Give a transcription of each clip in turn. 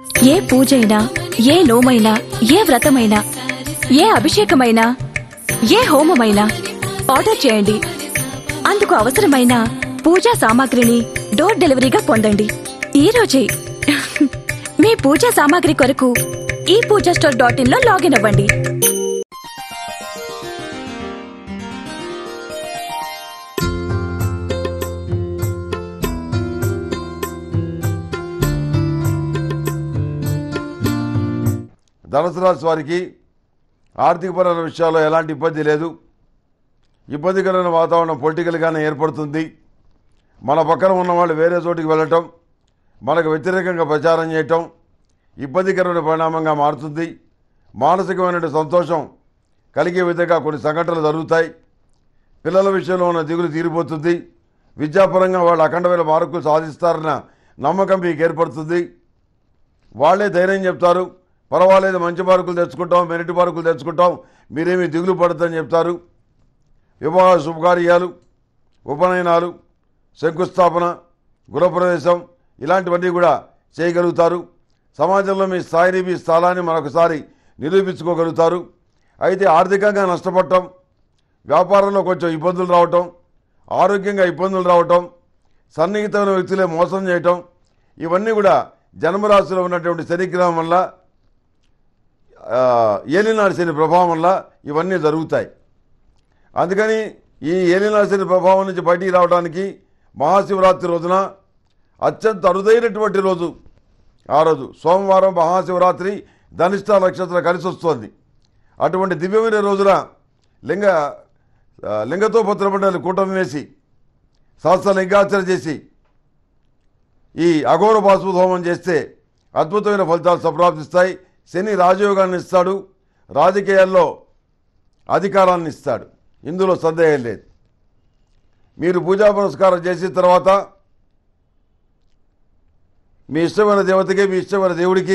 ఏ పూజైనా ఏ నోమైనా ఏ వ్రతమైనా ఏ అభిషేకమైనా ఏ హోమమైనా ఆర్డర్ చేయండి అందుకు అవసరమైన పూజా సామాగ్రిని డోర్ డెలివరీగా పొందండి ఈ రోజే మీ పూజా సామాగ్రి కొరకు ఈ పూజా స్టోర్ డాట్ ఇన్ లో లాగిన్ అవ్వండి ధనుసు రాశి వారికి ఆర్థికపరమైన విషయాల్లో ఎలాంటి ఇబ్బంది లేదు ఇబ్బందికరమైన వాతావరణం పొలిటికల్గానే ఏర్పడుతుంది మన పక్కన ఉన్న వాళ్ళు వేరే చోటికి వెళ్ళటం మనకు వ్యతిరేకంగా ప్రచారం చేయటం ఇబ్బందికరమైన పరిణామంగా మారుతుంది మానసికమైన సంతోషం కలిగే విధంగా కొన్ని సంఘటనలు జరుగుతాయి పిల్లల విషయంలో ఉన్న దిగులు తీరిపోతుంది విద్యాపరంగా వాళ్ళు అఖండమైన మార్కులు సాధిస్తారన్న నమ్మకం మీకు ఏర్పడుతుంది వాళ్ళే ధైర్యం చెప్తారు పర్వాలేదు మంచి మార్కులు తెచ్చుకుంటాం మెరిట్ మార్కులు తెచ్చుకుంటాం మీరేమీ దిగులు పడద్దని చెప్తారు వివాహ శుభకార్యాలు ఉపనయనాలు శంకుస్థాపన గృహప్రవేశం ఇలాంటివన్నీ కూడా చేయగలుగుతారు సమాజంలో మీ స్థాయిని మీ స్థానాన్ని మరొకసారి నిరూపించుకోగలుగుతారు అయితే ఆర్థికంగా నష్టపడటం వ్యాపారంలో కొంచెం ఇబ్బందులు రావటం ఆరోగ్యంగా ఇబ్బందులు రావటం సన్నిహితమైన వ్యక్తులే మోసం చేయటం ఇవన్నీ కూడా జన్మరాశిలో ఉన్నటువంటి శనిగ్రహం వల్ల ఆ, ఏలినాడు శని ప్రభావం వల్ల ఇవన్నీ జరుగుతాయి అందుకని ఈ ఏలినాడు శని ప్రభావం నుంచి బయటికి రావడానికి మహాశివరాత్రి రోజున అత్యంత అరుదైనటువంటి రోజు ఆ రోజు సోమవారం మహాశివరాత్రి ధనిష్ట నక్షత్రం కలిసి వస్తుంది అటువంటి దివ్యమైన రోజున లింగ ఆ, లింగతో పత్రమండలి కూటమి వేసి సహస్ర లింగాచరణ చేసి ఈ అఘోర బాష్ప హోమం చేస్తే అద్భుతమైన ఫలితాలు సంప్రాప్తిస్తాయి శని రాజయోగాన్ని ఇస్తాడు రాజకీయాల్లో అధికారాన్ని ఇస్తాడు ఇందులో సందేహం లేదు మీరు పూజా పురస్కారం చేసిన తర్వాత మీ ఇష్టమైన దేవతకి మీ ఇష్టమైన దేవుడికి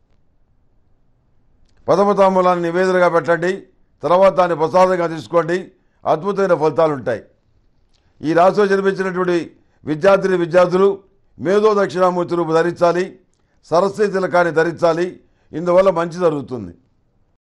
పదమతాంబూలాన్ని నివేదనగా పెట్టండి తర్వాత దాన్ని ప్రసాదంగా తీసుకోండి అద్భుతమైన ఫలితాలు ఉంటాయి ఈ రాశిలో జన్మించినటువంటి విద్యార్థిని విద్యార్థులు మేధో దక్షిణామూర్తి రూపు ధరించాలి సరస్వతి తిలకాన్ని ధరించాలి ఇందువల్ల మంచి జరుగుతుంది